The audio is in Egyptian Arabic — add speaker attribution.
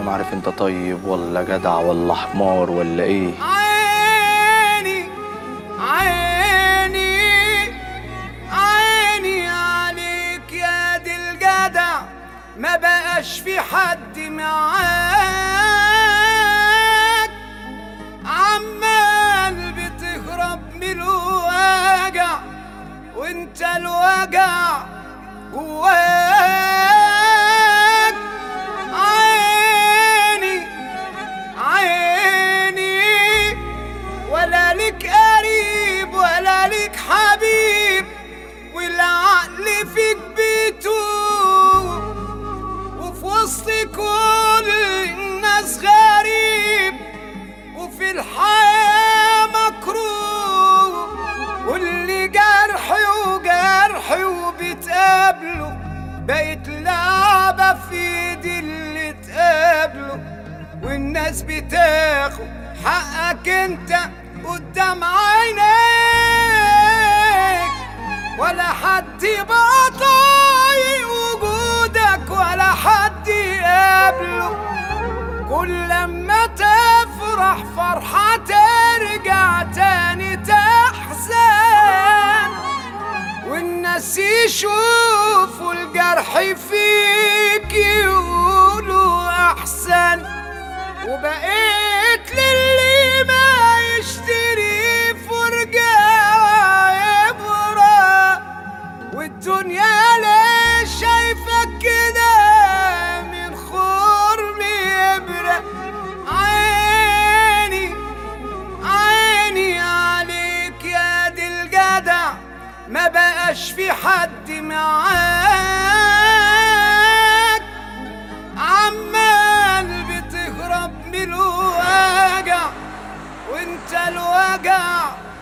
Speaker 1: ما عارف انت طيب ولا جدع ولا حمار ولا ايه
Speaker 2: عيني عيني عيني عليك يا دي الجدع ما بقاش في حد معاك عمال بتهرب من الوجع وانت الوجع جواك عيني عيني ولا لك قريب ولا لك حبيب والعقل فيك بيتوب وفي وسط كل الناس غريب وفي الحياة مكروه واللي جرحي وجرحي وبتقابله بقت لعبة في ايدي اللي تقابله والناس بتاخد حقك انت قدام عينيك ولا حد يبقى طايق وجودك ولا حد يقابله كل لما تفرح فرحة ترجع تاني تحزن والناس يشوفوا الجرح فيك يقولوا أحسن وبقيت للي ما يشتري فرجة عبرة والدنيا ليش شايفك كده من خرم إبرة عيني عيني عليك يا دي الجدع ما بقاش في حد معاك عمال بتهرب من الوجع وانت الوجع